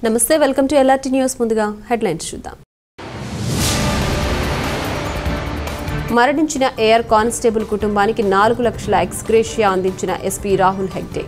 నమస్తే welcome to LRT news ముందుగా headlines చూద్దాం మరణించిన ఎయిర్ కానిస్టేబుల్ కుటుంబానికి నాలుగు లక్షల ఎక్స్గ్రేషియా అందించిన ఎస్పీ రాహుల్ హెగ్డే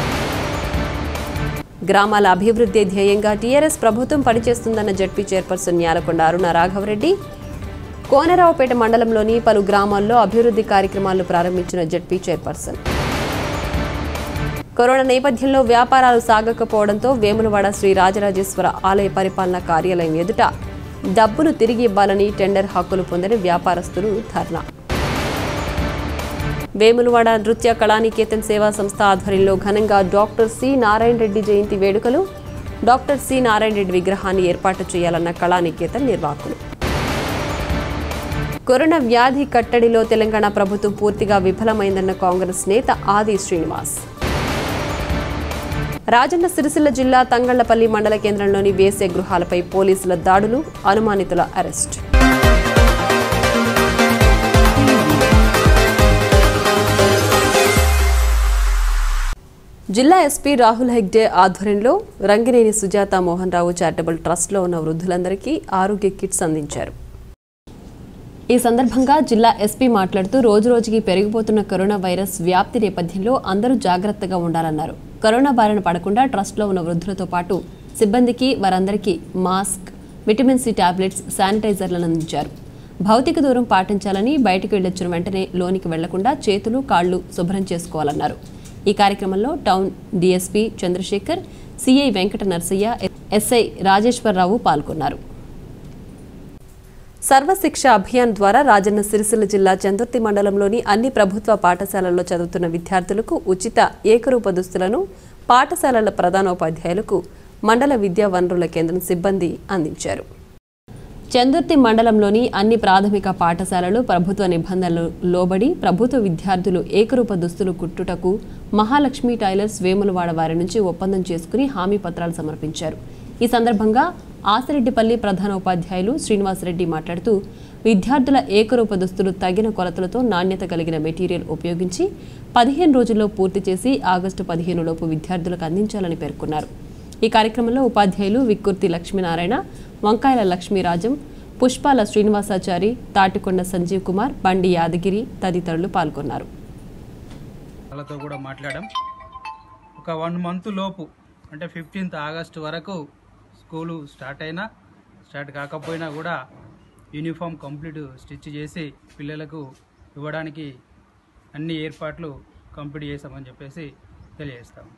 గ్రామాల అభివృద్ధి ధ్యేయంగా టీఆర్ఎస్ ప్రభుత్వం పనిచేస్తుందన్న జడ్పీ చైర్పర్సన్ న్యాలకొండ అరుణ రాఘవరెడ్డి కోనరావుపేట మండలంలోని పలు గ్రామాల్లో అభివృద్ధి కార్యక్రమాలు ప్రారంభించిన జడ్పీ చైర్పర్సన్ కరోనా నేపథ్యంలో వ్యాపారాలు సాగకపోవడంతో వేములవాడ శ్రీ రాజరాజేశ్వర ఆలయ పరిపాలనా కార్యాలయం ఎదుట డబ్బులు తిరిగి ఇవ్వాలని టెండర్ హక్కులు పొందిన వ్యాపారస్తులు ధర్నా వేములవాడ నృత్య కళానికేతన్ సేవా సంస్థ ఆధ్వర్యంలో ఘనంగా డాక్టర్ సి నారాయణ రెడ్డి జయంతి వేడుకలు డాక్టర్ సి నారాయణ రెడ్డి విగ్రహాన్ని ఏర్పాటు చేయాలన్న కళానికేతన్ నిర్వాహకులు కరోనా వ్యాధి కట్టడిలో తెలంగాణ ప్రభుత్వం పూర్తిగా విఫలమైందన్న కాంగ్రెస్ నేత ఆది శ్రీనివాస్ రాజన్న సిరిసిల్ల జిల్లా తంగళ్లపల్లి మండల కేంద్రంలోని వేసే గృహాలపై పోలీసుల దాడులు అనుమానితుల అరెస్ట్ జిల్లా ఎస్పీ రాహుల్ హెగ్డే ఆధ్వర్యంలో రంగినేని సుజాత మోహన్ రావు చారిటబుల్ ట్రస్ట్లో ఉన్న వృద్ధులందరికీ ఆరోగ్య కిట్స్ అందించారు ఈ సందర్భంగా జిల్లా ఎస్పీ మాట్లాడుతూ రోజురోజుకి పెరిగిపోతున్న కరోనా వైరస్ వ్యాప్తి నేపథ్యంలో అందరూ జాగ్రత్తగా ఉండాలన్నారు కరోనా బారిన పడకుండా ట్రస్ట్లో ఉన్న వృద్ధులతో పాటు సిబ్బందికి వారందరికీ మాస్క్ విటమిన్ సి టాబ్లెట్స్ శానిటైజర్లను అందించారు భౌతిక దూరం పాటించాలని బయటకు వెళ్ళొచ్చిన వెంటనే లోనికి వెళ్లకుండా చేతులు కాళ్లు శుభ్రం చేసుకోవాలన్నారు ఈ కార్యక్రమంలో town DSP Chandrashekar CI Venkata Narsaiah SI Rajeshwara Rao పాల్గొన్నారు సర్వశిక్ష అభియాన్ ద్వారా రాజన్న సిరిసిల్ల జిల్లా చందుర్తి మండలంలోని అన్ని ప్రభుత్వ పాఠశాలల్లో చదువుతున్న విద్యార్థులకు ఉచిత ఏకరూప దుస్తులను పాఠశాలల ప్రధానోపాధ్యాయులకు మండల విద్యా వనరుల కేంద్రం సిబ్బంది అందించారు చందుర్తి మండలంలోని అన్ని ప్రాథమిక పాఠశాలలు ప్రభుత్వ నిబంధనలు లోబడి ప్రభుత్వ విద్యార్థులు ఏకరూప దుస్తులు కుట్టుటకు మహాలక్ష్మి టైలర్స్ వేములవాడ వారి నుంచి ఒప్పందం చేసుకుని హామీ పత్రాలు సమర్పించారు ఈ సందర్భంగా ఆసిరెడ్డిపల్లి ప్రధానోపాధ్యాయులు శ్రీనివాసరెడ్డి మాట్లాడుతూ విద్యార్థుల ఏకరూప దుస్తులు తగిన కొలతలతో నాణ్యత కలిగిన మెటీరియల్ ఉపయోగించి పదిహేను రోజుల్లో పూర్తి చేసి ఆగస్టు పదిహేను లోపు విద్యార్థులకు అందించాలని పేర్కొన్నారు ఈ కార్యక్రమంలో ఉపాధ్యాయులు విక్కుర్తి లక్ష్మీనారాయణ వంకాయల లక్ష్మీరాజం పుష్పాల శ్రీనివాసాచారి తాటికొండ సంజీవ్ కుమార్ బండి యాదగిరి తదితరులు పాల్గొన్నారు వాళ్ళతో కూడా మాట్లాడాం ఒక వన్ మంత్ లోపు అంటే ఫిఫ్టీన్త్ ఆగస్ట్ వరకు స్కూలు స్టార్ట్ అయినా స్టార్ట్ కాకపోయినా కూడా యూనిఫామ్ కంప్లీట్ స్టిచ్ చేసి పిల్లలకు ఇవ్వడానికి అన్ని ఏర్పాట్లు కంప్లీట్ చేసామని చెప్పేసి తెలియజేస్తాం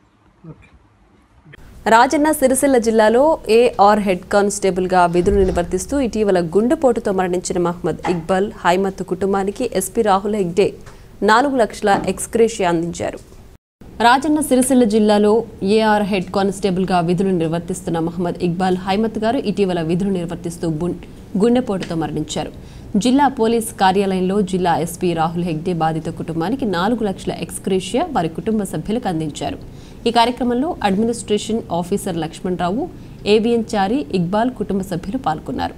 రాజన్న సిరిసిల్ల జిల్లాలో ఏఆర్ హెడ్ కానిస్టేబుల్ గా విధులు నిర్వర్తిస్తూ ఇటీవల గుండెపోటుతో మరణించిన మహ్మద్ ఇక్బాల్ హైమత్ కుటుంబానికి ఎస్పీ రాహుల్ హెగ్డే నాలుగు లక్షల ఎక్స్గ్రేషియా అందించారు రాజన్న సిరిసిల్ల జిల్లాలో ఏఆర్ హెడ్ కానిస్టేబుల్ గా విధులు నిర్వర్తిస్తున్న మహమ్మద్ ఇక్బాల్ హైమత్ గారు ఇటీవల విధులు నిర్వర్తిస్తూ బున్- గుండెపోటుతో మరణించారు జిల్లా పోలీస్ కార్యాలయంలో జిల్లా ఎస్పీ రాహుల్ హెగ్డే బాధిత కుటుంబానికి నాలుగు లక్షల ఎక్స్గ్రేషియా వారి కుటుంబ సభ్యులకు అందించారు ఈ కార్యక్రమంలో administration officer Laxman Rao AVN Chari Iqbal కుటుంబ సభ్యులు పాల్గొన్నారు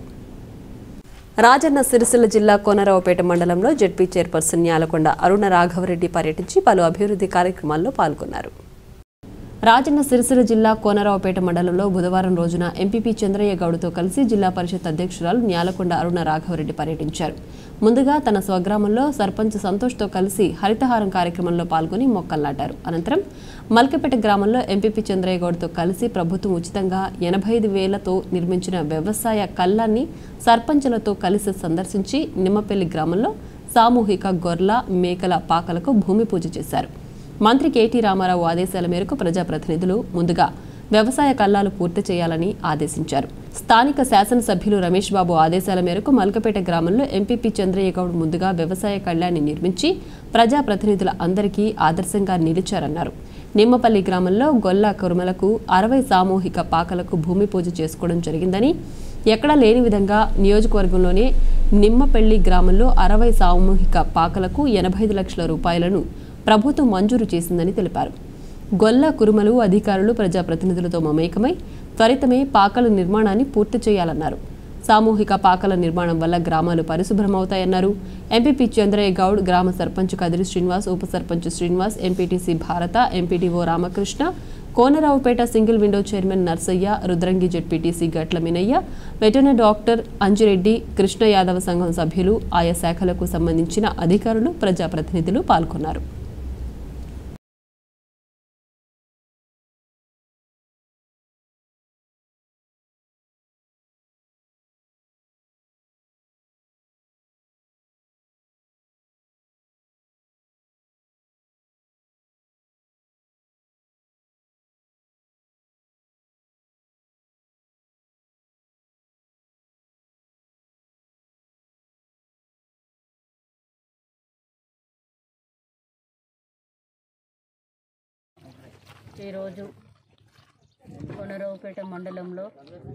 రాజన్న సిరిసిల్ల జిల్లా కోనరావుపేట మండలంలో జడ్పీ చైర్పర్సన్ న్యాలకొండ అరుణ రాఘవరెడ్డి పర్యటించి పలు అభివృద్ధి కార్యక్రమాల్లో పాల్గొన్నారు రాజన్న సిరిసిల్ల జిల్లా కోనరావుపేట మండలంలో బుధవారం రోజున ఎంపీపీ చంద్రయ్య గౌడ్తో కలిసి జిల్లా పరిషత్ అధ్యక్షురాలు న్యాలకొండ అరుణ రాఘవరెడ్డి పర్యటించారు ముందుగా తన స్వగ్రామంలో సర్పంచ్ సంతోష్తో కలిసి హరితహారం కార్యక్రమంలో పాల్గొని మొక్కలు నాటారు అనంతరం మల్కపేట గ్రామంలో ఎంపీపీ చంద్రయ్య గౌడ్తో కలిసి ప్రభుత్వం ఉచితంగా ఎనభై ఐదు వేలతో నిర్మించిన వ్యవసాయ కళ్ళాన్ని సర్పంచులతో కలిసి సందర్శించి నిమ్మపల్లి గ్రామంలో సామూహిక గొర్ల మేకల పాకలకు భూమి పూజ చేశారు మంత్రి కేటీ రామారావు ఆదేశాల మేరకు ప్రజాప్రతినిధులు ముందుగా వ్యవసాయ కల్లాలు పూర్తి చేయాలని ఆదేశించారు స్థానిక శాసనసభ్యులు రమేష్ బాబు ఆదేశాల మేరకు మల్కపేట గ్రామంలో ఎంపీపీ చంద్రయ్య గౌడ్ ముందుగా వ్యవసాయ కళ్యాణి నిర్మించి ప్రజాప్రతినిధుల అందరికీ ఆదర్శంగా నిలిచారన్నారు నిమ్మపల్లి గ్రామంలో గొల్ల కురుమలకు అరవై సామూహిక పాకలకు భూమి పూజ చేసుకోవడం జరిగిందని ఎక్కడా లేని విధంగా నియోజకవర్గంలోనే నిమ్మపల్లి గ్రామంలో అరవై సామూహిక పాకలకు ఎనభై ఐదు లక్షల రూపాయలను ప్రభుత్వం మంజూరు చేసిందని తెలిపారు గొల్ల కురుమలు అధికారులు ప్రజాప్రతినిధులతో మమేకమై త్వరితమే పాకల నిర్మాణాన్ని పూర్తి చేయాలన్నారు సామూహిక పాకల నిర్మాణం వల్ల గ్రామాలు పరిశుభ్రమవుతాయన్నారు ఎంపీపీ చంద్రయ్య గౌడ్ గ్రామ సర్పంచ్ కదిరి శ్రీనివాస్ ఉప sarpanch Srinivas MPTC Bharata MPDO Ramakrishna Konaraopeta single window chairman Narsaiah Rudrangi ZPTC Gatla Minaiah veterinary doctor Anji Reddy Krishna Yadava సంఘం సభ్యులు ఆయా శాఖలకు సంబంధించిన అధికారులు ప్రజాప్రతినిధులు పాల్గొన్నారు ఈరోజు కొనరావుపేట మండలంలో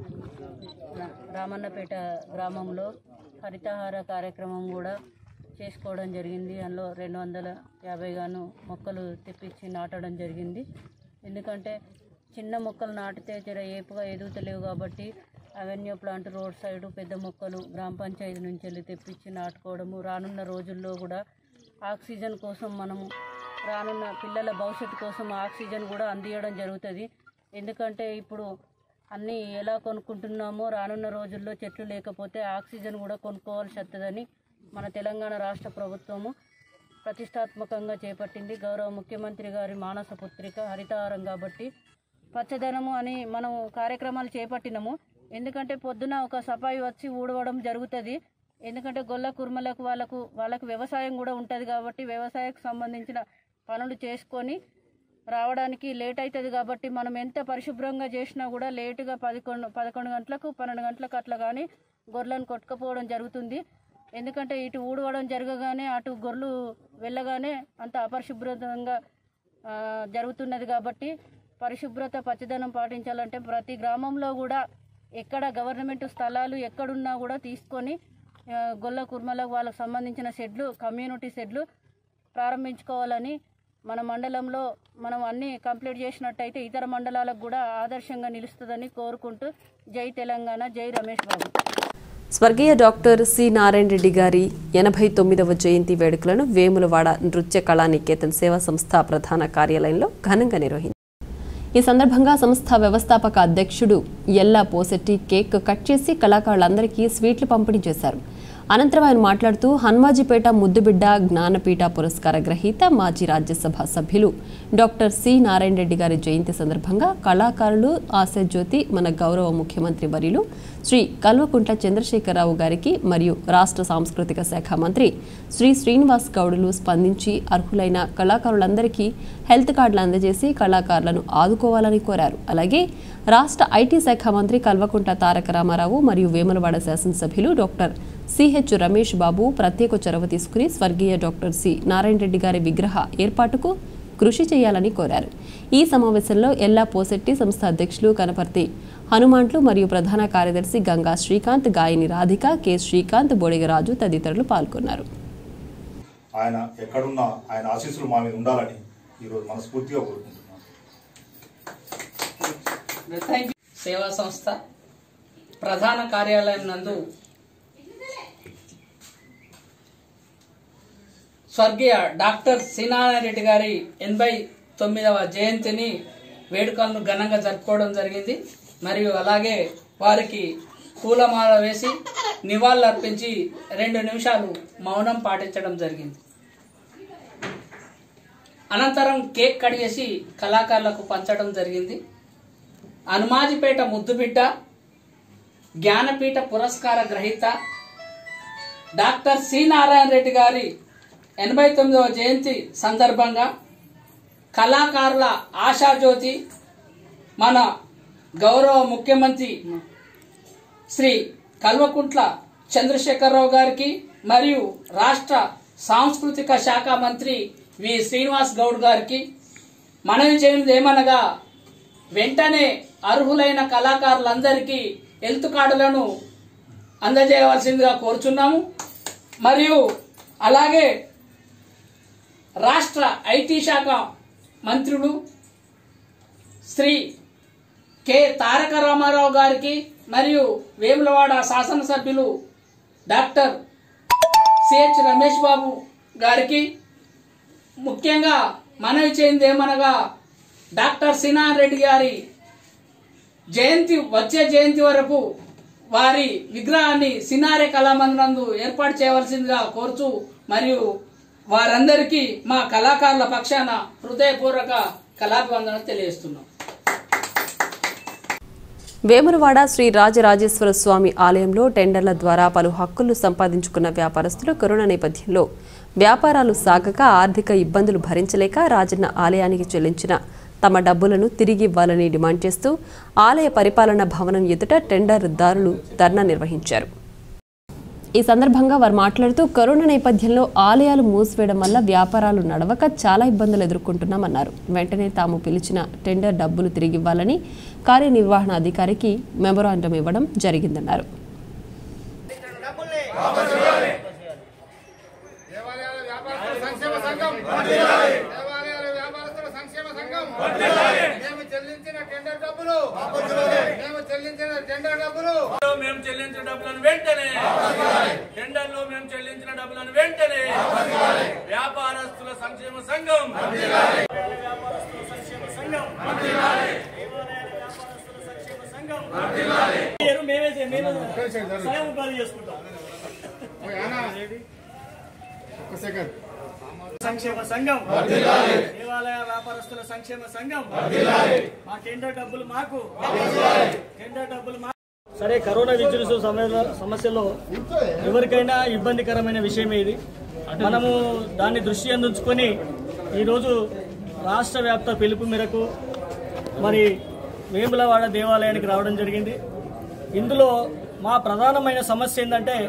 రా- రామన్నపేట గ్రామంలో హరితహార కార్యక్రమం కూడా చేసుకోవడం జరిగింది అందులో రెండు వందల యాభై గాను మొక్కలు తెప్పించి నాటడం జరిగింది ఎందుకంటే చిన్న మొక్కలు నాటితే జర ఏపుగా ఎదుగుతలేవు కాబట్టి అవెన్యూ ప్లాంట్ రోడ్ సైడ్ పెద్ద మొక్కలు గ్రామ పంచాయతీ నుంచి వెళ్ళి తెప్పించి నాటుకోవడము రానున్న రోజుల్లో కూడా ఆక్సిజన్ కోసం మనము రానున్న పిల్లల భవిష్యత్తు కోసం ఆక్సిజన్ కూడా అందియడం జరుగుతుంది ఎందుకంటే ఇప్పుడు అన్నీ ఎలా కొనుక్కుంటున్నామో రానున్న రోజుల్లో చెట్లు లేకపోతే ఆక్సిజన్ కూడా కొనుక్కోవాల్సి వస్తుందని మన తెలంగాణ రాష్ట్ర ప్రభుత్వము ప్రతిష్టాత్మకంగా చేపట్టింది గౌరవ ముఖ్యమంత్రి గారి మానస పుత్రిక హరితహారం కాబట్టి పచ్చదనము అని మనం కార్యక్రమాలు చేపట్టినాము ఎందుకంటే పొద్దున ఒక సఫాయి వచ్చి ఊడవడం జరుగుతుంది ఎందుకంటే గొల్ల కుర్మలకు వాళ్ళకు వాళ్ళకు వ్యవసాయం కూడా ఉంటుంది కాబట్టి వ్యవసాయకు సంబంధించిన పనులు చేసుకొని రావడానికి లేట్ అవుతుంది కాబట్టి మనం ఎంత పరిశుభ్రంగా చేసినా కూడా లేటుగా పదకొండు పదకొండు గంటలకు పన్నెండు గంటలకు అట్లా కానీ గొర్రెలను కొట్టుకుపోవడం జరుగుతుంది ఎందుకంటే ఇటు ఊడవడం జరగగానే అటు గొర్రెలు వెళ్ళగానే అంత అపరిశుభ్రంగా ఆ, జరుగుతున్నది కాబట్టి పరిశుభ్రత పచ్చదనం పాటించాలంటే ప్రతి గ్రామంలో కూడా ఎక్కడ గవర్నమెంట్ స్థలాలు ఎక్కడున్నా కూడా తీసుకొని ఆ, గొల్ల కుర్మలకు వాళ్ళకు సంబంధించిన షెడ్లు కమ్యూనిటీ షెడ్లు ప్రారంభించుకోవాలని మన మండలంలో మనం అన్నీ కంప్లీట్ చేసినట్టయితే ఇతర మండలాలకు కూడా ఆదర్శంగా నిలుస్తుందని కోరుకుంటూ జై తెలంగాణ జై రమేష్ బాబు స్వర్గీయ డాక్టర్ సి నారాయణ రెడ్డి గారి ఎనభై తొమ్మిదవ జయంతి వేడుకలను వేములవాడ నృత్య కళానికేతన్ సేవా సంస్థ ప్రధాన కార్యాలయంలో ఘనంగా నిర్వహించారు ఈ సందర్భంగా సంస్థ వ్యవస్థాపక అధ్యక్షుడు ఎల్లా పోసెట్టి కేక్ కట్ చేసి కళాకారులందరికీ స్వీట్లు పంపిణీ చేశారు అనంతరం ఆయన మాట్లాడుతూ హన్మాజీపేట ముద్దుబిడ్డ జ్ఞానపీఠ పురస్కార గ్రహీత మాజీ రాజ్యసభ సభ్యులు డాక్టర్ సి నారాయణ రెడ్డి గారి జయంతి సందర్భంగా కళాకారులు ఆశాజ్యోతి మన గౌరవ ముఖ్యమంత్రి వర్యులు శ్రీ కల్వకుంట్ల చంద్రశేఖరరావు గారికి మరియు రాష్ట్ర సాంస్కృతిక శాఖ మంత్రి శ్రీ శ్రీనివాస్ గౌడులు స్పందించి అర్హులైన కళాకారులందరికీ హెల్త్ కార్డులు అందజేసి కళాకారులను ఆదుకోవాలని కోరారు అలాగే రాష్ట్ర ఐటీ శాఖ మంత్రి కల్వకుంట్ల తారక రామారావు మరియు వేములవాడ శాసనసభ్యులు డాక్టర్ సిహెచ్ రమేష్ బాబు ప్రత్యేక చొరవ తీసుకుని స్వర్గీయ డాక్టర్ సి నారాయణ రెడ్డి గారి విగ్రహ ఏర్పాటుకు కృషి చేయాలని కోరారు ఈ సమావేశంలో ఎల్లా పోసెట్టి సంస్థ అధ్యక్షులు కనపర్తి హనుమాంట్లు మరియు ప్రధాన కార్యదర్శి గంగా శ్రీకాంత్ గాయని రాధిక కె శ్రీకాంత్ బొడిగరాజు తదితరులు పాల్గొన్నారు ఆయన ఎక్కడున్నా ఆయన ఆశీస్సులు మా మీద ఉండాలని ఈరోజు మనస్ఫూర్తిగా కోరుకుంటున్నాను సేవా సంస్థ ప్రధాన కార్యాలయం నందు స్వర్గీయ డాక్టర్ శ్రీనారాయణ రెడ్డి గారి ఎనభై తొమ్మిదవ జయంతిని వేడుకలను ఘనంగా జరుపుకోవడం జరిగింది మరియు అలాగే వారికి పూలమాల వేసి నివాళులర్పించి రెండు నిమిషాలు మౌనం పాటించడం జరిగింది అనంతరం కేక్ కట్ చేసి కళాకారులకు పంచడం జరిగింది హనుమాజిపేట ముద్దుబిడ్డ జ్ఞానపీఠ పురస్కార గ్రహీత డాక్టర్ సి నారాయణ రెడ్డి గారి ఎనభై తొమ్మిదవ జయంతి సందర్భంగా కళాకారుల ఆశాజ్యోతి మన గౌరవ ముఖ్యమంత్రి శ్రీ కల్వకుంట్ల చంద్రశేఖరరావు గారికి మరియు రాష్ట్ర సాంస్కృతిక శాఖ మంత్రి వి శ్రీనివాస్ గౌడ్ గారికి మనవి చేయండి ఏమనగా వెంటనే అర్హులైన కళాకారులందరికీ హెల్త్ కార్డులను అందజేయవలసిందిగా కోరుచున్నాము మరియు అలాగే రాష్ట్ర ఐటీ శాఖ మంత్రులు శ్రీ కె తారక రామారావు గారికి మరియు వేములవాడ శాసనసభ్యులు డాక్టర్ సిహెచ్ రమేష్ బాబు గారికి ముఖ్యంగా మనవి చేయింది ఏమనగా డాక్టర్ సినాన్ రెడ్డి గారి జయంతి వచ్చే జయంతి వరకు వారి విగ్రహాన్ని సినారే కళామందిరందు ఏర్పాటు చేయవలసిందిగా కోరుచు మరియు వారందరికీ మా కళాకారుల పక్షాన హృదయపూర్వక కళాభివందన తెలియజేస్తున్నాం వేములవాడ శ్రీ రాజరాజేశ్వర స్వామి ఆలయంలో టెండర్ల ద్వారా పలు హక్కులు సంపాదించుకున్న వ్యాపారస్తులు కరోనా నేపథ్యంలో వ్యాపారాలు సాగక ఆర్థిక ఇబ్బందులు భరించలేక రాజన్న ఆలయానికి చెల్లించిన తమ డబ్బులను తిరిగి ఇవ్వాలని డిమాండ్ చేస్తూ ఆలయ పరిపాలన భవనం ఎదుట టెండర్దారులు ధర్నా నిర్వహించారు ఈ సందర్భంగా వారు మాట్లాడుతూ కరోనా నేపథ్యంలో ఆలయాలు మూసివేయడం వల్ల వ్యాపారాలు నడవక చాలా ఇబ్బందులు ఎదుర్కొంటున్నామన్నారు వెంటనే తాము పిలిచిన టెండర్ డబ్బులు తిరిగి ఇవ్వాలని కార్యనిర్వహణ అధికారికి మెమొరాండం ఇవ్వడం జరిగిందన్నారు దేవాలయాల వ్యాపారస్తుల సంక్షేమ సంఘం దేవాలయాల వ్యాపారస్తుల సంక్షేమ సంఘం మేము చెల్లించిన టెండర్ డబ్బులు మేము చెల్లించిన టెండర్ డబ్బులు మేము చెల్లించిన డబ్బులను వెంటనే టెండర్లో మేము చెల్లించిన డబ్బులను వెంటనే వ్యాపారస్తుల సంక్షేమ సంఘం వ్యాపారస్తుల సంక్షేమ సంఘం వ్యాపారస్తుల సంక్షేమ సంఘం మేమే మేము స్వయం ఉపాధి చేసుకుంటాం ఒక సెకండ్ సంక్షేమ సంఘం దేవాలయ వ్యాపారస్తుల సంక్షేమ సంఘం మా టెండర్ డబ్బులు మాకు టెండర్ డబ్బులు మాకు సరే కరోనా విజృంభ సమయంలో సమస్యలో ఎవరికైనా ఇబ్బందికరమైన విషయమే ఇది మనము దాన్ని దృష్టి అందించుకొని ఈరోజు రాష్ట్ర వ్యాప్త పిలుపు మేరకు మరి వేములవాడ దేవాలయానికి రావడం జరిగింది ఇందులో మా ప్రధానమైన సమస్య ఏంటంటే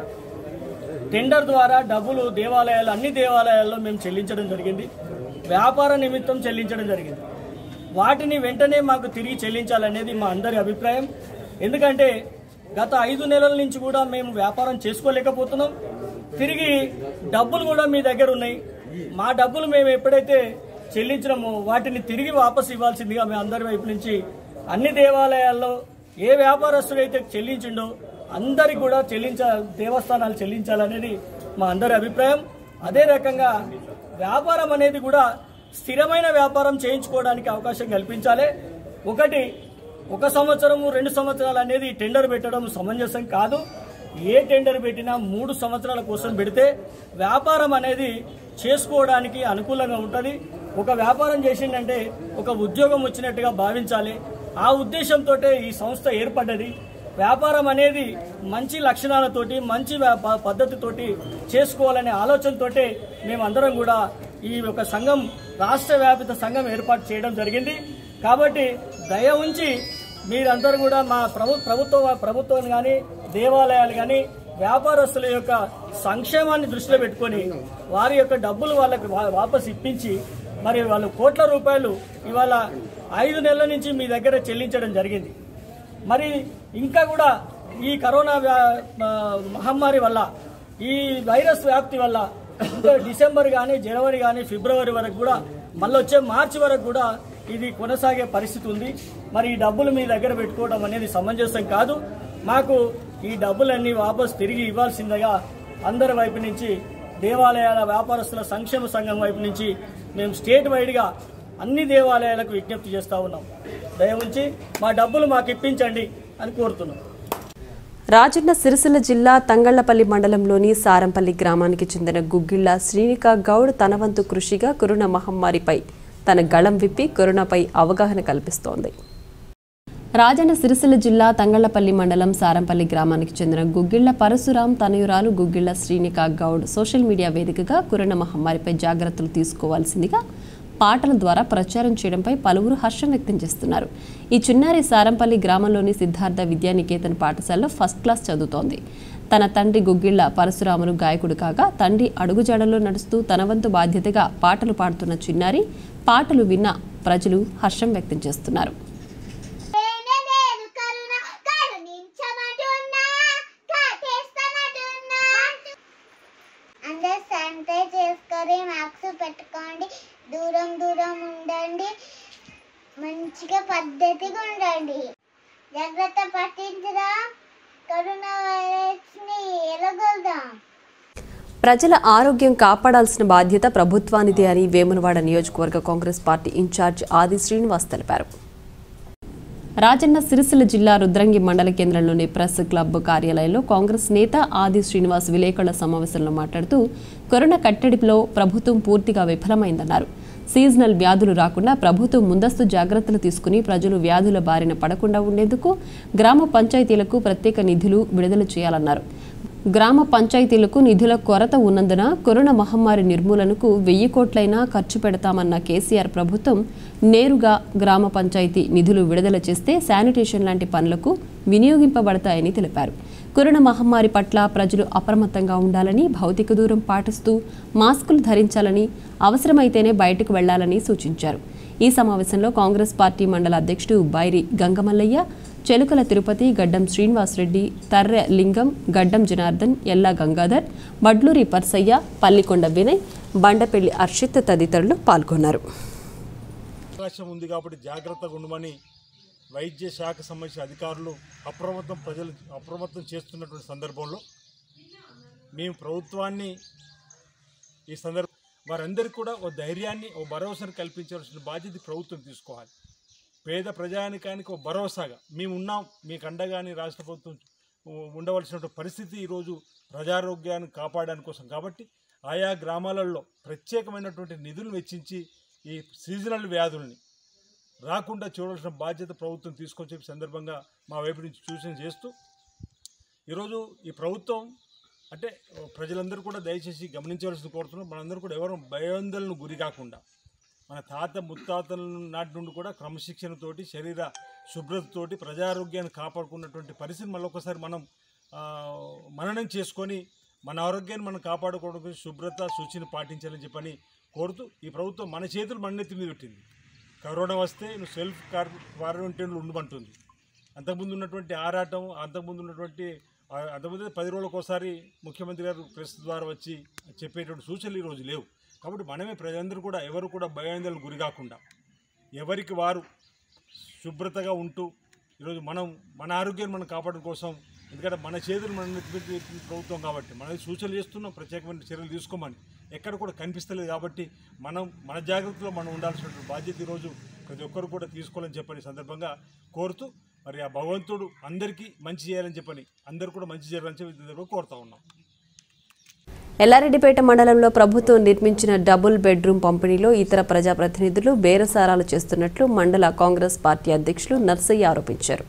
టెండర్ ద్వారా డబ్బులు దేవాలయాలు అన్ని దేవాలయాల్లో మేము చెల్లించడం జరిగింది వ్యాపార నిమిత్తం చెల్లించడం జరిగింది వాటిని వెంటనే మాకు తిరిగి చెల్లించాలనేది మా అందరి అభిప్రాయం ఎందుకంటే గత ఐదు నెలల నుంచి కూడా మేము వ్యాపారం చేసుకోలేకపోతున్నాం తిరిగి డబ్బులు కూడా మీ దగ్గర ఉన్నాయి మా డబ్బులు మేము ఎప్పుడైతే చెల్లించినామో వాటిని తిరిగి వాపసు ఇవ్వాల్సిందిగా మేము అందరి వైపు నుంచి అన్ని దేవాలయాల్లో ఏ వ్యాపారస్తుడైతే చెల్లించిండో అందరికి కూడా చెల్లించ దేవస్థానాలు చెల్లించాలనేది మా అందరి అభిప్రాయం అదే రకంగా వ్యాపారం అనేది కూడా స్థిరమైన వ్యాపారం చేయించుకోవడానికి అవకాశం కల్పించాలి ఒకటి ఒక సంవత్సరము రెండు సంవత్సరాలు అనేది టెండర్ పెట్టడం సమంజసం కాదు ఏ టెండర్ పెట్టినా మూడు సంవత్సరాల కోసం పెడితే వ్యాపారం అనేది చేసుకోవడానికి అనుకూలంగా ఉంటుంది ఒక వ్యాపారం చేసిందంటే ఒక ఉద్యోగం వచ్చినట్టుగా భావించాలి ఆ ఉద్దేశంతో ఈ సంస్థ ఏర్పడ్డది వ్యాపారం అనేది మంచి లక్షణాలతోటి మంచి వ్యా- ప- పద్ధతితోటి చేసుకోవాలనే ఆలోచనతోటే మేమందరం కూడా ఈ యొక్క సంఘం రాష్ట్ర వ్యాపిత సంఘం ఏర్పాటు చేయడం జరిగింది కాబట్టి దయ ఉంచి మీరందరూ కూడా మా ప్రభు ప్రభుత్వ ప్రభుత్వం కానీ దేవాలయాలు కానీ వ్యాపారస్తుల యొక్క సంక్షేమాన్ని దృష్టిలో పెట్టుకొని వారి యొక్క డబ్బులు వాళ్ళకి వా- వాపస్ ఇప్పించి మరి వాళ్ళు కోట్ల రూపాయలు ఇవాళ ఐదు నెలల నుంచి మీ దగ్గర చెల్లించడం జరిగింది మరి ఇంకా కూడా ఈ కరోనా వ్యా- ఆ, మహమ్మారి వల్ల ఈ వైరస్ వ్యాప్తి వల్ల ఇంకా డిసెంబర్ కానీ జనవరి కానీ ఫిబ్రవరి వరకు కూడా మళ్ళీ వచ్చే మార్చి వరకు కూడా ఇది కొనసాగే పరిస్థితి ఉంది మరి ఈ డబ్బులు మీ దగ్గర పెట్టుకోవడం అనేది సమంజసం కాదు మాకు ఈ డబ్బులన్నీ వాపస్ తిరిగి ఇవ్వాల్సిందిగా అందరి వైపు నుంచి దేవాలయాల వ్యాపారస్తుల సంక్షేమ సంఘం వైపు నుంచి మేము స్టేట్ వైడ్గా అన్ని దేవాలయాలకు విజ్ఞప్తి చేస్తా ఉన్నాం దయ ఉంచి మా డబ్బులు మాకు ఇప్పించండి అని కోరుతున్నాం రాజన్న సిరిసిల్ల జిల్లా తంగళ్లపల్లి మండలంలోని సారంపల్లి గ్రామానికి చెందిన గుగ్గిళ్ల శ్రీనిక గౌడ్ తన వంతు కృషిగా కరోనా మహమ్మారిపై తన గళం విప్పి కరోనాపై అవగాహన కల్పిస్తోంది రాజన్న సిరిసిల్ల జిల్లా తంగళ్లపల్లి మండలం సారంపల్లి గ్రామానికి చెందిన గుగ్గిళ్ల పరశురాం తనయురాలు గుగ్గిళ్ల శ్రీనిక గౌడ్ సోషల్ మీడియా వేదికగా కరోనా మహమ్మారిపై జాగ్రత్తలు తీసుకోవాల్సిందిగా పాటల ద్వారా ప్రచారం చేయడంపై పలువురు హర్షం వ్యక్తం చేస్తున్నారు ఈ చిన్నారి సారంపల్లి గ్రామంలోని సిద్ధార్థ విద్యానికేతన్ పాఠశాలలో ఫస్ట్ క్లాస్ చదువుతోంది తన తండ్రి గుగ్గిళ్ల పరశురాములు గాయకుడు కాగా తండ్రి అడుగుజాడలో నడుస్తూ తన వంతు బాధ్యతగా పాటలు పాడుతున్న చిన్నారి పాటలు విన్న ప్రజలు హర్షం వ్యక్తం చేస్తున్నారు నేను కరుణ కరుణించమంటున్నా కాటేస్తానంటున్నా అందరూ శానిటైజ్ చేసుకొని మాస్క్ పెట్టుకోండి దూరం దూరం ఉండండి మంచిగా పద్ధతిగా ఉండండి జాగ్రత్త పట్టించరా కరోనా వైరస్ ని ఎలగొల్దాం ప్రజల ఆరోగ్యం కాపాడాల్సిన బాధ్యత ప్రభుత్వానిదే అని వేములవాడ నియోజకవర్గ కాంగ్రెస్ పార్టీ ఇన్ఛార్జ్ ఆది శ్రీనివాస్ తెలిపారు రాజన్న సిరిసిల్ల జిల్లా రుద్రంగి మండల కేంద్రంలోని ప్రెస్ క్లబ్ కార్యాలయంలో కాంగ్రెస్ నేత ఆది శ్రీనివాస్ విలేకరుల సమావేశంలో మాట్లాడుతూ కరోనా కట్టడిలో ప్రభుత్వం పూర్తిగా విఫలమైందన్నారు సీజనల్ వ్యాధులు రాకుండా ప్రభుత్వం ముందస్తు జాగ్రత్తలు తీసుకుని ప్రజలు వ్యాధుల బారిన పడకుండా ఉండేందుకు గ్రామ పంచాయతీలకు ప్రత్యేక నిధులు విడుదల చేయాలన్నారు గ్రామ పంచాయతీలకు నిధుల కొరత ఉన్నందున కరోనా మహమ్మారి నిర్మూలనకు వెయ్యి కోట్లైనా ఖర్చు పెడతామన్న కేసీఆర్ ప్రభుత్వం నేరుగా గ్రామ పంచాయతీ నిధులు విడుదల చేస్తే శానిటేషన్ లాంటి పనులకు వినియోగింపబడతాయని తెలిపారు కరోనా మహమ్మారి పట్ల ప్రజలు అప్రమత్తంగా ఉండాలని భౌతిక దూరం పాటిస్తూ మాస్కులు ధరించాలని అవసరమైతేనే బయటకు వెళ్లాలని సూచించారు ఈ సమావేశంలో కాంగ్రెస్ పార్టీ మండల అధ్యక్షుడు బైరి గంగమల్లయ్య చెలుకల తిరుపతి గడ్డం శ్రీనివాసరెడ్డి తర్రె లింగం గడ్డం జనార్దన్ ఎల్లా గంగాధర్ వడ్లూరి పర్సయ్య పల్లికొండ వినయ్ బండపెల్లి అర్షిత్ తదితరులు పాల్గొన్నారు అవకాశం ఉంది కాబట్టి జాగ్రత్తగా ఉండమని వైద్య శాఖ సంబంధించిన అధికారులు అప్రమత్తం ప్రజలు అప్రమత్తం చేస్తున్నటువంటి సందర్భంలో మేము ప్రభుత్వాన్ని ఈ సందర్భం వారందరికీ కూడా ఓ ధైర్యాన్ని ఓ భరోసాను కల్పించాల్సిన బాధ్యత ప్రభుత్వం తీసుకోవాలి పేద ప్రజానికానికి ఒక భరోసాగా మేము ఉన్నాం మీకు అండగాని రాష్ట్ర ప్రభుత్వం ఉండవలసిన పరిస్థితి ఈరోజు ప్రజారోగ్యాన్ని కాపాడడానికి కోసం కాబట్టి ఆయా గ్రామాలలో ప్రత్యేకమైనటువంటి నిధులు వెచ్చించి ఈ సీజనల్ వ్యాధుల్ని రాకుండా చూడాల్సిన బాధ్యత ప్రభుత్వం తీసుకొని చెప్పి సందర్భంగా మా వైపు నుంచి సూచన చేస్తూ ఈరోజు ఈ ప్రభుత్వం అంటే ప్రజలందరూ కూడా దయచేసి గమనించవలసింది కోరుతున్నాం మనందరూ కూడా ఎవరు భయాందోళనకు గురి కాకుండా మన తాత ముత్తాతల నాటి నుండి కూడా క్రమశిక్షణతోటి శరీర శుభ్రతతోటి ప్రజారోగ్యాన్ని కాపాడుకున్నటువంటి పరిస్థితి మళ్ళొకసారి మనం ఆ, మననం చేసుకొని మన ఆరోగ్యాన్ని మనం కాపాడుకోవడం కోసం శుభ్రత సూచన పాటించాలని చెప్పని కోరుతూ ఈ ప్రభుత్వం మన చేతులు మన నెత్తి మీద పెట్టింది కరోనా వస్తే నువ్వు సెల్ఫ్ కార్ క్వారంటైన్లో ఉండమంటుంది అంతకుముందు ఉన్నటువంటి ఆరాటం అంతకుముందు ఉన్నటువంటి ఆ, అంతకుముందు పది రోజులకు ఒకసారి ముఖ్యమంత్రి గారు ప్రెస్ ద్వారా వచ్చి చెప్పేటువంటి సూచనలు ఈరోజు లేవు కాబట్టి మనమే ప్రజలందరూ కూడా ఎవరు కూడా భయాందోళనకు గురి కాకుండా ఎవరికి వారు శుభ్రతగా ఉంటూ ఈరోజు మనం మన ఆరోగ్యాన్ని మనం కాపాడడం కోసం ఎందుకంటే మన చేతులు మన నెత్తి మీద పెట్టిన ప్రభుత్వం కాబట్టి మనం సూచనలు చేస్తున్నాం ప్రత్యేకమైన చర్యలు తీసుకోమని ఎక్కడ కూడా కనిపిస్తలేదు కాబట్టి మనం మన జాగ్రత్తలో మనం ఉండాల్సిన బాధ్యత ఈరోజు ప్రతి ఒక్కరు కూడా తీసుకోవాలని చెప్పని సందర్భంగా కోరుతూ మరి ఆ భగవంతుడు అందరికీ మంచి చేయాలని చెప్పని అందరూ కూడా మంచి చేయాలని చెప్పి ఈ సందర్భంగా కోరుతా ఉన్నాం ఎల్లారెడ్డిపేట మండలంలో ప్రభుత్వం నిర్మించిన డబుల్ బెడ్రూమ్ పంపిణీలో ఇతర ప్రజాప్రతినిధులు బేరసారాలు చేస్తున్నట్లు మండల కాంగ్రెస్ పార్టీ అధ్యక్షులు నర్సయ్య ఆరోపించారు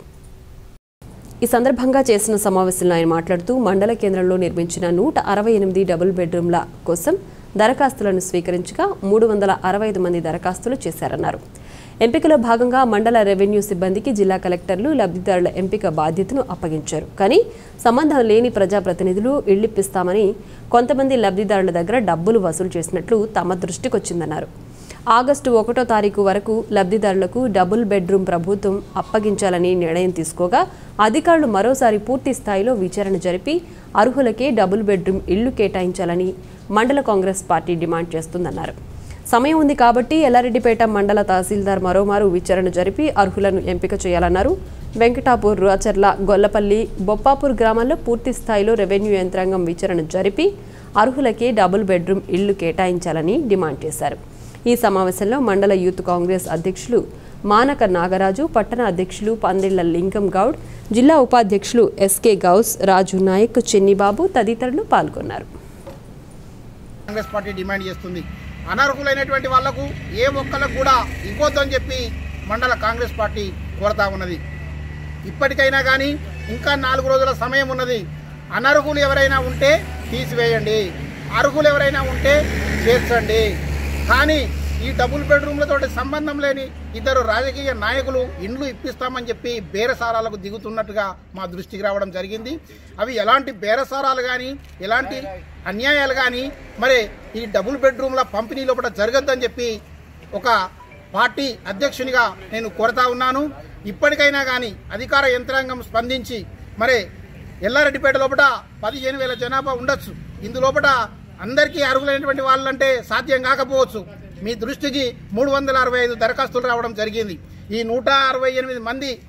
ఈ సందర్భంగా చేసిన సమావేశంలో ఆయన మాట్లాడుతూ మండల కేంద్రంలో నిర్మించిన నూట అరవై ఎనిమిది డబుల్ బెడ్రూమ్ల కోసం దరఖాస్తులను స్వీకరించగా మూడు వందల అరవై ఐదు మంది దరఖాస్తులు చేశారన్నారు ఎంపికలో భాగంగా మండల రెవెన్యూ సిబ్బందికి జిల్లా కలెక్టర్లు లబ్ధిదారుల ఎంపిక బాధ్యతను అప్పగించారు కానీ సంబంధం లేని ప్రజాప్రతినిధులు ఇళ్లిప్పిస్తామని కొంతమంది లబ్ధిదారుల దగ్గర డబ్బులు వసూలు చేసినట్లు తమ దృష్టికొచ్చిందన్నారు ఆగస్టు ఒకటో తారీఖు వరకు లబ్ధిదారులకు డబుల్ బెడ్రూమ్ ప్రభుత్వం అప్పగించాలని నిర్ణయం తీసుకోగా అధికారులు మరోసారి పూర్తి స్థాయిలో విచారణ జరిపి అర్హులకే డబుల్ బెడ్రూమ్ ఇళ్లు కేటాయించాలని మండల కాంగ్రెస్ పార్టీ డిమాండ్ చేస్తుందన్నారు సమయం ఉంది కాబట్టి ఎల్లారెడ్డిపేట మండల తహసీల్దార్ మరోమారు విచారణ జరిపి అర్హులను ఎంపిక చేయాలన్నారు వెంకటాపూర్ రాచర్ల గొల్లపల్లి బొప్పాపూర్ గ్రామాల్లో పూర్తి స్థాయిలో రెవెన్యూ యంత్రాంగం విచారణ జరిపి అర్హులకే డబుల్ బెడ్రూమ్ ఇళ్లు కేటాయించాలని డిమాండ్ చేశారు ఈ సమావేశంలో మండల యూత్ కాంగ్రెస్ అధ్యక్షులు మానక నాగరాజు పట్టణ అధ్యక్షులు పందిళ్ల లింగం గౌడ్ జిల్లా ఉపాధ్యక్షులు ఎస్కే గౌస్ రాజు నాయక్ చెన్నిబాబు తదితరులు పాల్గొన్నారు కాంగ్రెస్ పార్టీ డిమాండ్ చేస్తుంది అనర్హులైనటువంటి వాళ్లకు ఏ మొక్కలకు కూడా ఇవ్వద్దని చెప్పి మండల కాంగ్రెస్ పార్టీ కోరుతా ఉన్నది ఇప్పటికైనా కానీ ఇంకా నాలుగు రోజుల సమయం ఉన్నది అనర్హులు ఎవరైనా ఉంటే తీసివేయండి అర్హులు ఎవరైనా ఉంటే చేర్చండి కానీ ఈ డబుల్ బెడ్రూమ్లతో సంబంధం లేని ఇద్దరు రాజకీయ నాయకులు ఇండ్లు ఇప్పిస్తామని చెప్పి బేరసారాలకు దిగుతున్నట్టుగా మా దృష్టికి రావడం జరిగింది అవి ఎలాంటి బేరసారాలు కానీ ఎలాంటి అన్యాయాలు కానీ మరి ఈ డబుల్ బెడ్రూమ్ల పంపిణీ లోపల జరగద్దని చెప్పి ఒక పార్టీ అధ్యక్షునిగా నేను కోరుతా ఉన్నాను ఇప్పటికైనా కానీ అధికార యంత్రాంగం స్పందించి మరి ఎల్లారెడ్డిపేట లోపల పదిహేను వేల జనాభా ఉండొచ్చు ఇందులోపట అందరికీ అర్హులైనటువంటి వాళ్ళంటే సాధ్యం కాకపోవచ్చు మీ దృష్టికి మూడు వందల అరవై ఐదు దరఖాస్తులు రావడం జరిగింది ఈ నూట అరవై ఎనిమిది మంది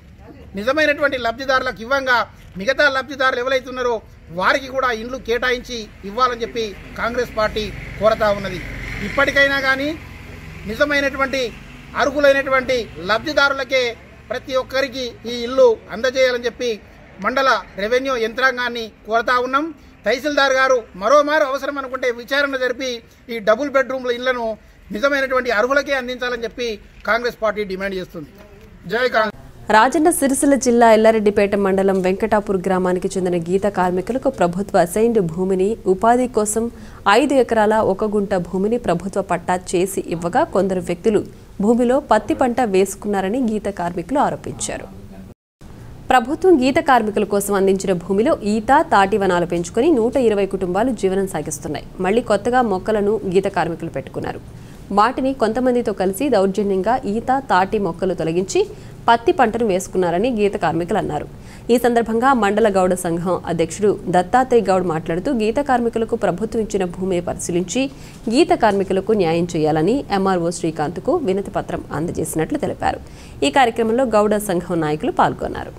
నిజమైనటువంటి లబ్ధిదారులకు ఇవ్వంగా మిగతా లబ్ధిదారులు ఎవరైతున్నారో వారికి కూడా ఇండ్లు కేటాయించి ఇవ్వాలని చెప్పి కాంగ్రెస్ పార్టీ కోరతా ఉన్నది ఇప్పటికైనా కానీ నిజమైనటువంటి అర్హులైనటువంటి లబ్ధిదారులకే ప్రతి ఒక్కరికి ఈ ఇల్లు అందజేయాలని చెప్పి మండల రెవెన్యూ యంత్రాంగాన్ని కోరుతా ఉన్నాం తహసీల్దార్ గారు మరోమారు అవసరం అనుకుంటే విచారణ జరిపి ఈ డబుల్ బెడ్రూమ్ల ఇళ్లను నిజమైనటువంటి అర్హులకే అందించాలని చెప్పి కాంగ్రెస్ పార్టీ డిమాండ్ చేస్తుంది జై కాంగ్రెస్ రాజన్న సిరిసిల్ల జిల్లా ఎల్లారెడ్డిపేట మండలం వెంకటాపూర్ గ్రామానికి చెందిన గీత కార్మికులకు ప్రభుత్వ అసైన్డ్ భూమిని ఉపాధి కోసం ఐదు ఎకరాల ఒక గుంట భూమిని ప్రభుత్వ పట్టా చేసి ఇవ్వగా కొందరు వ్యక్తులు భూమిలో పత్తి పంట వేసుకున్నారని గీత కార్మికులు ఆరోపించారు ప్రభుత్వం గీత కార్మికుల కోసం అందించిన భూమిలో ఈత తాటి వనాలు పెంచుకొని నూట ఇరవై కుటుంబాలు జీవనం సాగిస్తున్నాయి మళ్లీ కొత్తగా మొక్కలను గీత కార్మికులు పెట్టుకున్నారు వాటిని కొంతమందితో కలిసి దౌర్జన్యంగా ఈత తాటి మొక్కలు తొలగించి పత్తి పంటను వేసుకున్నారని గీత కార్మికులు అన్నారు ఈ సందర్భంగా మండల గౌడ సంఘం అధ్యక్షుడు దత్తాత్రేయ గౌడ్ మాట్లాడుతూ గీత కార్మికులకు ప్రభుత్వం ఇచ్చిన భూమిని పరిశీలించి గీత కార్మికులకు న్యాయం చేయాలని ఎంఆర్ఓ శ్రీకాంత్కు వినతి పత్రం అందజేసినట్లు తెలిపారు ఈ కార్యక్రమంలో గౌడ సంఘం నాయకులు పాల్గొన్నారు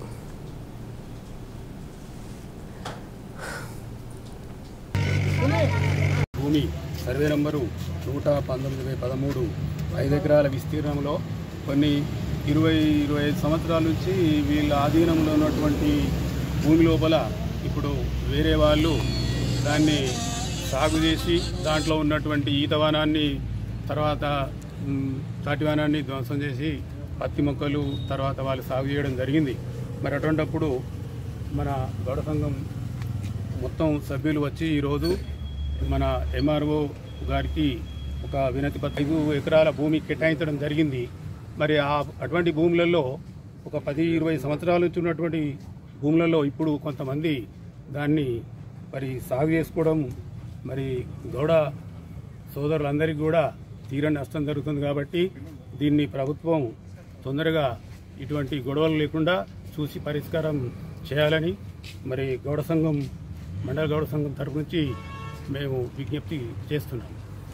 భూమి సర్వే నంబరు నూట పంతొమ్మిది బై పదమూడు ఐదు ఎకరాల విస్తీర్ణంలో కొన్ని ఇరవై ఇరవై ఐదు సంవత్సరాల నుంచి వీళ్ళ ఆధీనంలో ఉన్నటువంటి భూమి లోపల ఇప్పుడు వేరే వాళ్ళు దాన్ని సాగు చేసి దాంట్లో ఉన్నటువంటి ఈతవానాన్ని తర్వాత మ్, తాటివానాన్ని ధ్వంసం చేసి పత్తి మొక్కలు తర్వాత వాళ్ళు సాగు చేయడం జరిగింది మరి అటువంటప్పుడు మన గౌడ సంఘం మొత్తం సభ్యులు వచ్చి ఈరోజు మన ఎంఆర్ఓ గారికి ఒక వినతి పత్రం ఐదు ఎకరాల భూమి కేటాయించడం జరిగింది మరి ఆ అటువంటి భూములలో ఒక పది ఇరవై సంవత్సరాల నుంచి ఉన్నటువంటి భూములలో ఇప్పుడు కొంతమంది దాన్ని మరి సాగు చేసుకోవడం మరి గౌడ సోదరులందరికీ కూడా తీరని నష్టం జరుగుతుంది కాబట్టి దీన్ని ప్రభుత్వం తొందరగా ఇటువంటి గొడవలు లేకుండా చూసి పరిష్కారం చేయాలని మరి గౌడ సంఘం మండల గౌడ సంఘం తరపు నుంచి మేము విజ్ఞప్తి చేస్తున్నాం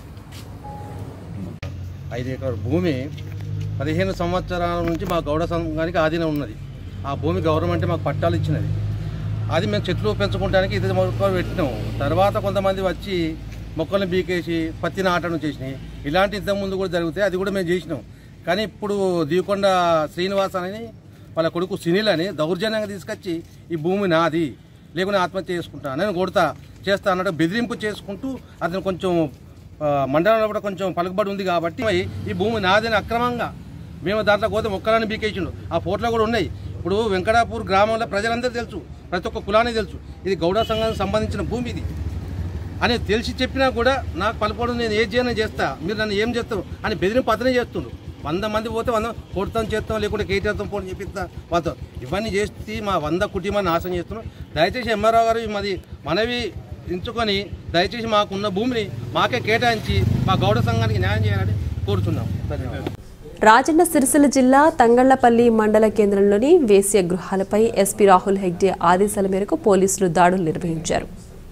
ఐదు ఎకరాల భూమి పదిహేను సంవత్సరాల నుంచి మా గౌడ సంఘానికి ఆధీనం ఉన్నది ఆ భూమి గవర్నమెంట్ మాకు పట్టాలు ఇచ్చినది అది మేము చెట్లు పెంచుకోవడానికి ఇది మొక్కలు పెట్టినాం తర్వాత కొంతమంది వచ్చి మొక్కలను బీకేసి పత్తి నాటడం చేసినాయి ఇలాంటి ఇంతకుముందు కూడా జరిగితే అది కూడా మేము చేసినాం కానీ ఇప్పుడు దీకొండ శ్రీనివాస్ అని వాళ్ళ కొడుకు సునీల్ అని దౌర్జన్యంగా తీసుకొచ్చి ఈ భూమి నాది లేకుండా ఆత్మహత్య చేసుకుంటా నేను కొడతా చేస్తా అన్నట్టు బెదిరింపు చేసుకుంటూ అతను కొంచెం ఆ, మండలంలో కూడా కొంచెం పలుకుబడి ఉంది కాబట్టి మరి ఈ భూమి నాదని అక్రమంగా మేము దాంట్లో పోతే మొక్కలను బీకేసిండు ఆ ఫోటోలు కూడా ఉన్నాయి ఇప్పుడు వెంకటాపూర్ గ్రామంలో ప్రజలందరూ తెలుసు ప్రతి ఒక్క కులానికి తెలుసు ఇది గౌడ సంఘానికి సంబంధించిన భూమి ఇది అని తెలిసి చెప్పినా కూడా నాకు పలుకోవడం నేను ఏ చేయను చేస్తా మీరు నన్ను ఏం చేస్తారు అని బెదిరింపు అతనే చేస్తుండ్రు వంద మంది పోతే వంద కొడతాం చేస్తాం లేకుంటే కేటీ చేస్తాం పోని చెప్పిస్తా వాళ్ళతో ఇవన్నీ చేసి మా వంద కుటుంబాన్ని నాశనం చేస్తున్నాం దయచేసి ఎంఆర్ఓ గారు మాది మనవి ఎంచుకొని దయచేసి మాకున్న భూమిని మాకే కేటాయించి మా గౌడ సంఘానికి న్యాయం చేయాలని కోరుతున్నాం ధన్యవాదాలు రాజన్న సిరిసిల్ల జిల్లా తంగళ్లపల్లి మండల కేంద్రంలోని వేశ్య గృహాలపై ఎస్పీ రాహుల్ హెగ్డే ఆదేశాల మేరకు పోలీసులు దాడులు నిర్వహించారు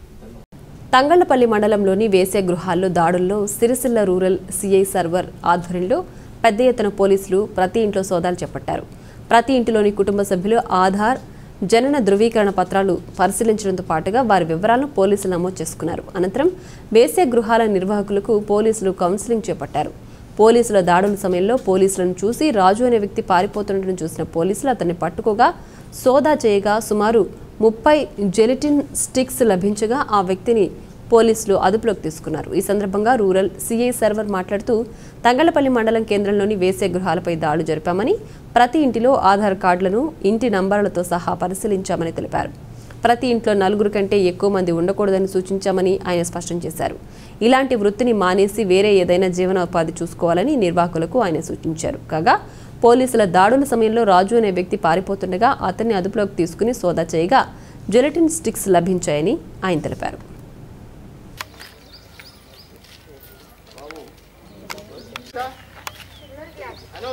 తంగళ్లపల్లి మండలంలోని వేశ్య గృహాల్లో దాడుల్లో సిరిసిల్ల రూరల్ సిఐ సర్వర్ ఆధ్వర్యంలో పెద్ద ఎత్తున పోలీసులు ప్రతి ఇంట్లో సోదాలు చేపట్టారు ప్రతి ఇంటిలోని కుటుంబ సభ్యులు ఆధార్ జనన ధృవీకరణ పత్రాలు పరిశీలించడంతో పాటుగా వారి వివరాలను పోలీసులు నమోదు చేసుకున్నారు అనంతరం వేశ్య గృహాల నిర్వాహకులకు పోలీసులు కౌన్సిలింగ్ చేపట్టారు పోలీసుల దాడుల సమయంలో పోలీసులను చూసి రాజు అనే వ్యక్తి పారిపోతుండటం చూసిన పోలీసులు అతన్ని పట్టుకోగా సోదా చేయగా సుమారు ముప్పై జెలిటిన్ స్టిక్స్ లభించగా ఆ వ్యక్తిని పోలీసులు అదుపులోకి తీసుకున్నారు ఈ సందర్భంగా రూరల్ సిఐ సర్వర్ మాట్లాడుతూ తంగళపల్లి మండలం కేంద్రంలోని వేసే గృహాలపై దాడులు జరిపామని ప్రతి ఇంటిలో ఆధార్ కార్డులను ఇంటి నంబర్లతో సహా పరిశీలించామని తెలిపారు ప్రతి ఇంట్లో నలుగురు కంటే ఎక్కువ మంది ఉండకూడదని సూచించామని ఆయన స్పష్టం చేశారు ఇలాంటి వృత్తిని మానేసి వేరే ఏదైనా జీవనోపాధి చూసుకోవాలని నిర్వాహకులకు ఆయన సూచించారు కాగా పోలీసుల దాడుల సమయంలో రాజు అనే వ్యక్తి పారిపోతుండగా అతన్ని అదుపులోకి తీసుకుని సోదా చేయగా జెలటిన్ స్టిక్స్ లభించాయని ఆయన తెలిపారు హలో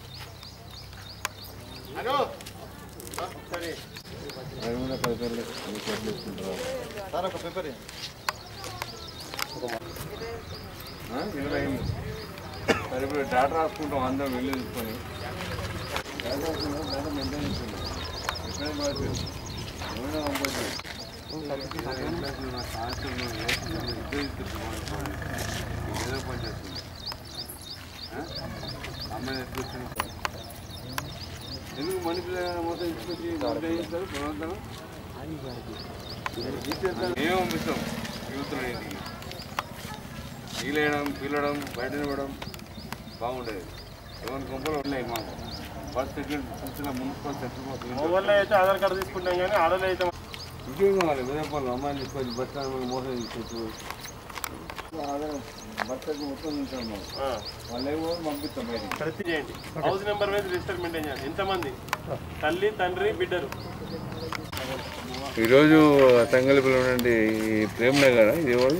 హలో సార్ ఒక పేపర్ సరే ఇప్పుడు డాటా రాసుకుంటాం అందరం వెళ్ళి తీసుకొని డాటా రాసుకుంటాం డాటా మెయింటైన్ చేసుకుంటాం ఎందుకు మనుషులు మొత్తం ఇచ్చుకొచ్చి చేయిస్తారు బలవంతం మేము పంపిస్తాం యూత్లో ఇంటికి నీళ్ళేయడం పిల్లడం బయట నివ్వడం బాగుండేది ఎవరి కొంపలు ఉన్నాయి మాకు ఫస్ట్ సెకండ్ చూసిన మున్సిపల్ సెంటర్ అయితే ఆధార్ కార్డు తీసుకుంటాం కానీ ఆడలో అయితే ఇంకేం కావాలి వేదపల్లి అమ్మాయిని తీసుకొచ్చి బస్ స్టాండ్ మోసం తీసుకొచ్చు ఆధారం భర్తకు మొత్తం ఉంటాం మాకు వాళ్ళు ఏమో పంపిస్తాం బయటికి ప్రతి చేయండి హౌస్ నెంబర్ మీద రిజిస్టర్ మెయింటైన్ చేయాలి ఎంతమంది తల్లి తండ్రి బిడ్డలు ఈరోజు తంగలిపల్లి ఉన్నటువంటి ఈ ప్రేమ్ నగర్ ఇది ఎవరు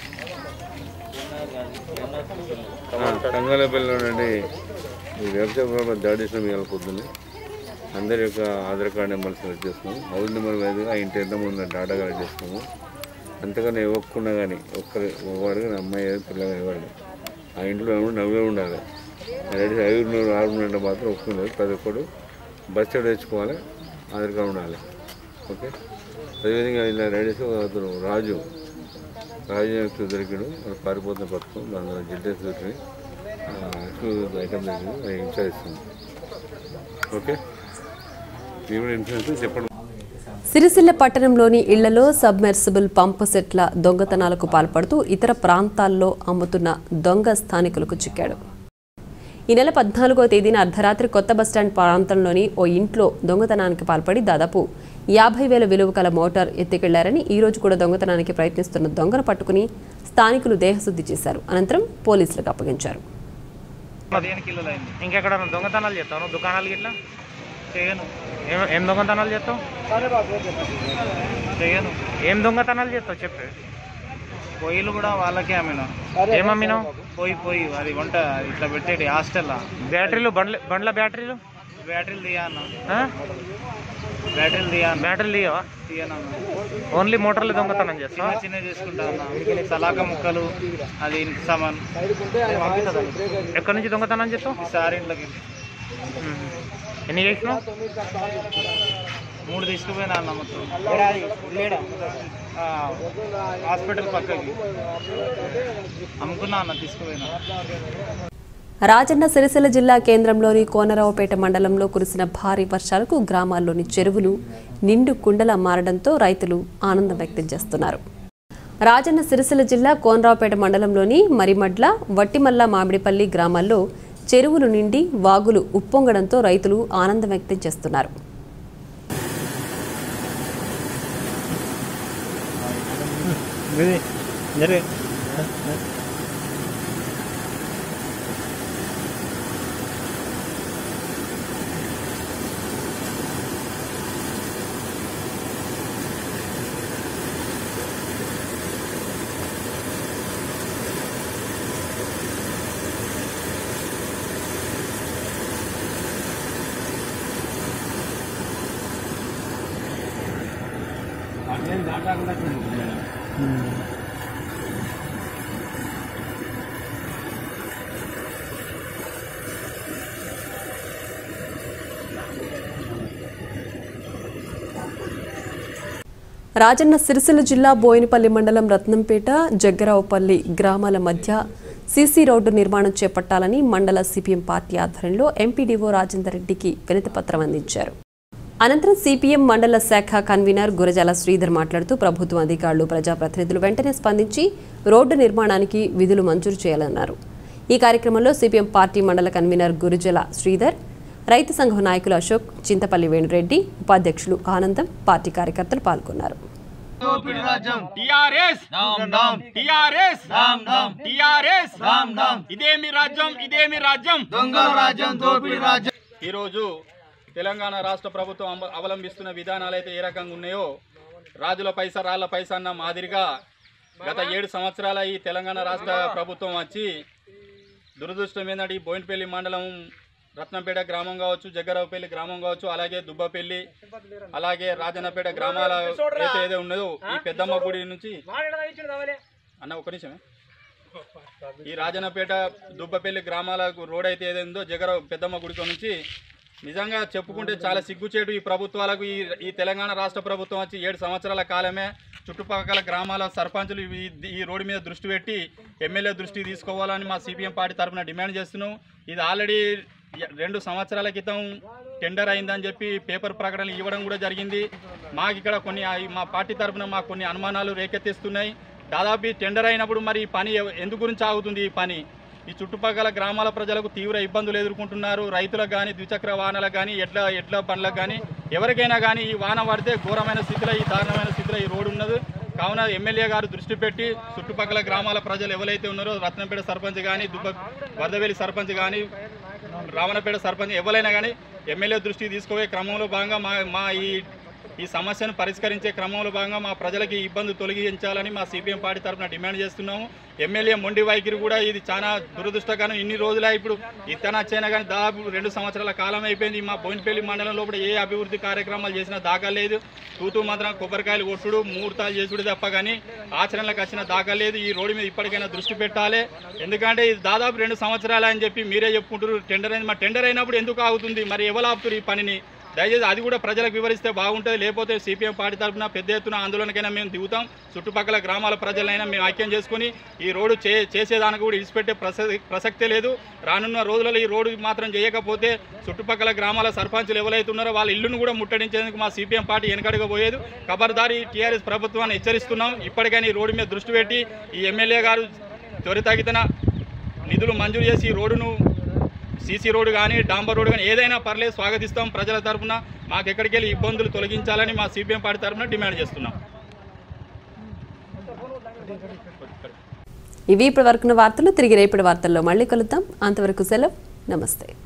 తంగలపల్లి ఉన్నటువంటి ఈ వ్యవసాయ దాడి చేసిన ఇవాళ పొద్దున్నే అందరి యొక్క ఆధార్ కార్డు నెంబర్ సెలెక్ట్ చేసుకున్నాము హౌస్ నెంబర్ వైజ్గా ఆ ఇంటి ఎంత ముందు డాటా కలెక్ట్ చేసుకున్నాము అంతగానే ఇవ్వకుండా కానీ ఒక్కరి ఒకవాడు కానీ అమ్మాయి పిల్లగా ఇవ్వండి ఆ ఇంట్లో ఎవరు నవ్వే ఉండాలి రెడీ ఐదున్నర ఆరున్నర మాత్రం ఒప్పుకున్నారు ప్రతి ఒక్కడు బస్ స్టాండ్ తెచ్చుకోవాలి ఆధార్ కార్డు ఉండాలి ఓకే అదేవిధంగా ఇలా రెడీ చేసి అతను రాజు రాజు వ్యక్తి దొరికాడు అది పారిపోతున్న పథకం దాని జిడ్డేసి దొరికి ఎక్స్క్లూజివ్ ఐటమ్ దొరికింది అది ఇన్సూరెన్స్ ఓకే మీరు కూడా ఇన్సూరెన్స్ చెప్పండి సిరిసిల్ల పట్టణంలోని ఇళ్లలో సబ్మెర్సిబుల్ పంపు సెట్ల దొంగతనాలకు పాల్పడుతూ ఇతర ప్రాంతాల్లో అమ్ముతున్న దొంగ స్థానికులకు చిక్కాడు ఈ నెల పద్నాలుగో తేదీన అర్ధరాత్రి కొత్త బస్టాండ్ ప్రాంతంలోని ఓ ఇంట్లో దొంగతనానికి పాల్పడి దాదాపు యాభై వేల విలువ గల మోటార్ ఎత్తుకెళ్లారని ఈ రోజు కూడా దొంగతనానికి ప్రయత్నిస్తున్న దొంగను పట్టుకుని స్థానికులు దేహశుద్ధి చేశారు అనంతరం పోలీసులకు అప్పగించారు పదిహేను కిలోలు అయింది ఇంకెక్కడ దొంగతనాలు చేస్తావు దుకాణాలు గిట్లా చేయను ఏం ఏం దొంగతనాలు చేస్తావు చేయను ఏం దొంగతనాలు చేస్తావు చెప్పు పొయ్యిలు కూడా వాళ్ళకే అమ్మినా ఏమమ్మినావు పొయ్యి పొయ్యి అది వంట ఇట్లా పెట్టేటి హాస్టల్లో బ్యాటరీలు బండ్ల బండ్ల బ్యాటరీలు బ్యాటరీలు తీయా అన్న బ్యాటరీలు తీయా బ్యాటరీలు తీయవా తీయనా ఓన్లీ మోటార్లు దొంగతనం చేస్తా చిన్న చేసుకుంటా అన్న సలాక ముక్కలు అది ఇంటి సామాన్ ఎక్కడి నుంచి దొంగతనం చేస్తావు ఈసారి ఇంట్లోకి ఎన్ని చేసినావు మూడు తీసుకుపోయినా అన్న మొత్తం ఆ, హాస్పిటల్ పక్కకి అమ్ముకున్నా అన్న తీసుకుపోయినా రాజన్న సిరిసిల్ల జిల్లా కేంద్రంలోని కోనరావుపేట మండలంలో కురిసిన భారీ వర్షాలకు గ్రామాల్లోని చెరువులు నిండు కుండలా మారడంతో రైతులు ఆనందం వ్యక్తం చేస్తున్నారు రాజన్న సిరిసిల్ల జిల్లా కోనరావుపేట మండలంలోని మరిమడ్ల వట్టిమల్ల మామిడిపల్లి గ్రామాల్లో చెరువులు నిండి వాగులు ఉప్పొంగడంతో రైతులు ఆనందం వ్యక్తం చేస్తున్నారు రాజన్న సిరిసిల్ల జిల్లా బోయినపల్లి మండలం రత్నంపేట జగ్గరావుపల్లి గ్రామాల మధ్య సీసీ రోడ్డు నిర్మాణం చేపట్టాలని మండల సిపిఎం పార్టీ ఆధ్వర్యంలో ఎంపీడీఓ రాజేందర్ రెడ్డికి వినతిపత్రం అందించారు అనంతరం సిపిఎం మండల శాఖ కన్వీనర్ గురజాల శ్రీధర్ మాట్లాడుతూ ప్రభుత్వం అధికారులు ప్రజాప్రతినిధులు వెంటనే స్పందించి రోడ్డు నిర్మాణానికి విధులు మంజూరు చేయాలన్నారు ఈ కార్యక్రమంలో సిపిఎం పార్టీ మండల కన్వీనర్ గురుజల శ్రీధర్ రైతు సంఘం నాయకులు అశోక్ చింతపల్లి వేణురెడ్డి ఉపాధ్యక్షులు ఆనందం పార్టీ కార్యకర్తలు పాల్గొన్నారు దోపిడి రాజ్యం టిఆర్ఎస్ టిఆర్ఎస్ టిఆర్ఎస్ ఇదేమి రాజ్యం ఇదేమి రాజ్యం దొంగల రాజ్యం దోపిడి రాజ్యం ఈరోజు తెలంగాణ రాష్ట్ర ప్రభుత్వం అమ- అవలంబిస్తున్న విధానాలు అయితే ఏ రకంగా ఉన్నాయో రాజుల పైసా రాళ్ల పైసా అన్న మాదిరిగా గత ఏడు సంవత్సరాల ఈ తెలంగాణ రాష్ట్ర ప్రభుత్వం వచ్చి దురదృష్టం ఏంటంటే ఈ బోయినపల్లి మండలం రత్నంపేట గ్రామం కావచ్చు జగ్గరావుపల్లి గ్రామం కావచ్చు అలాగే దుబ్బపల్లి అలాగే రాజన్నపేట గ్రామాల అయితే ఏదో ఉన్నదో ఈ పెద్దమ్మ గుడి నుంచి అన్న ఒక నిమిషమే ఈ రాజన్నపేట దుబ్బపల్లి గ్రామాలకు రోడ్ అయితే ఏదైందో జగర పెద్దమ్మ గుడితో నుంచి నిజంగా చెప్పుకుంటే చాలా సిగ్గుచేటు ఈ ప్రభుత్వాలకు ఈ ఈ తెలంగాణ రాష్ట్ర ప్రభుత్వం వచ్చి ఏడు సంవత్సరాల కాలమే చుట్టుపక్కల గ్రామాల సర్పంచులు ఈ ఈ రోడ్డు మీద దృష్టి పెట్టి ఎమ్మెల్యే దృష్టికి తీసుకోవాలని మా సిపిఎం పార్టీ తరఫున డిమాండ్ చేస్తున్నాం ఇది ఆల్రెడీ రెండు సంవత్సరాల క్రితం టెండర్ అయిందని చెప్పి పేపర్ ప్రకటనలు ఇవ్వడం కూడా జరిగింది మాకు ఇక్కడ కొన్ని మా పార్టీ తరఫున మాకు కొన్ని అనుమానాలు రేకెత్తిస్తున్నాయి దాదాపు ఈ టెండర్ అయినప్పుడు మరి ఈ పని ఎవ- ఎందు గురించి ఆగుతుంది ఈ పని ఈ చుట్టుపక్కల గ్రామాల ప్రజలకు తీవ్ర ఇబ్బందులు ఎదుర్కొంటున్నారు రైతులకు కానీ ద్విచక్ర వాహనాలకు కానీ ఎడ్ల ఎడ్ల బండ్లకు కానీ ఎవరికైనా కానీ ఈ వాన పడితే ఘోరమైన స్థితిలో ఈ దారుణమైన స్థితిలో ఈ రోడ్డు ఉన్నది కావున ఎమ్మెల్యే గారు దృష్టి పెట్టి చుట్టుపక్కల గ్రామాల ప్రజలు ఎవరైతే ఉన్నారో రత్నంపేట సర్పంచ్ కానీ దుబ్బ వరదవేలి సర్పంచ్ కానీ రావణపేట సర్పంచ్ ఎవరైనా కానీ ఎమ్మెల్యే దృష్టికి తీసుకుపోయే క్రమంలో భాగంగా మా మా ఈ ఈ సమస్యను పరిష్కరించే క్రమంలో భాగంగా మా ప్రజలకి ఈ ఇబ్బంది తొలగించాలని మా సిపిఎం పార్టీ తరఫున డిమాండ్ చేస్తున్నాము ఎమ్మెల్యే మొండి వైఖరి కూడా ఇది చాలా దురదృష్టకరం ఇన్ని రోజులే ఇప్పుడు ఇతన చైనా కానీ దాదాపు రెండు సంవత్సరాల కాలం అయిపోయింది మా బోయినపల్లి మండలంలో కూడా ఏ అభివృద్ధి కార్యక్రమాలు చేసినా దాఖా లేదు తూతూ మాత్రం కొబ్బరికాయలు కొట్టుడు ముహూర్తాలు చేసుడు తప్ప కానీ ఆచరణలకు వచ్చిన దాఖా లేదు ఈ రోడ్డు మీద ఇప్పటికైనా దృష్టి పెట్టాలి ఎందుకంటే ఇది దాదాపు రెండు సంవత్సరాలు అని చెప్పి మీరే చెప్పుకుంటారు టెండర్ అయింది మా టెండర్ అయినప్పుడు ఎందుకు ఆగుతుంది మరి ఎవరు ఆపుతారు ఈ పనిని దయచేసి అది కూడా ప్రజలకు వివరిస్తే బాగుంటుంది లేకపోతే సిపిఎం పార్టీ తరఫున పెద్ద ఎత్తున ఆందోళనకైనా మేము దిగుతాం చుట్టుపక్కల గ్రామాల ప్రజలైనా మేము ఐక్యం చేసుకుని ఈ రోడ్డు చే చేసేదానికి కూడా ఇడిచిపెట్టే ప్రసక్తి ప్రసక్తే లేదు రానున్న రోజులలో ఈ రోడ్డు మాత్రం చేయకపోతే చుట్టుపక్కల గ్రామాల సర్పంచులు ఎవరైతే ఉన్నారో వాళ్ళ ఇల్లును కూడా ముట్టడించేందుకు మా సిపిఎం పార్టీ వెనకడుగా పోయేది ఖబర్దారి టీఆర్ఎస్ ప్రభుత్వాన్ని హెచ్చరిస్తున్నాం ఇప్పటికైనా ఈ రోడ్డు మీద దృష్టి పెట్టి ఈ ఎమ్మెల్యే గారు త్వరితగితన నిధులు మంజూరు చేసి ఈ రోడ్డును సీసీ రోడ్డు కానీ డాంబర్ రోడ్డు కానీ ఏదైనా పర్లేదు స్వాగతిస్తాం ప్రజల తరఫున మాకు ఎక్కడికి వెళ్ళి ఇబ్బందులు తొలగించాలని మా సిపిఎం పార్టీ తరఫున డిమాండ్ చేస్తున్నాం ఇవి ఇప్పటి వరకున్న వార్తలు తిరిగి రేపటి వార్తల్లో మళ్ళీ కలుద్దాం అంతవరకు సెలవు నమస్తే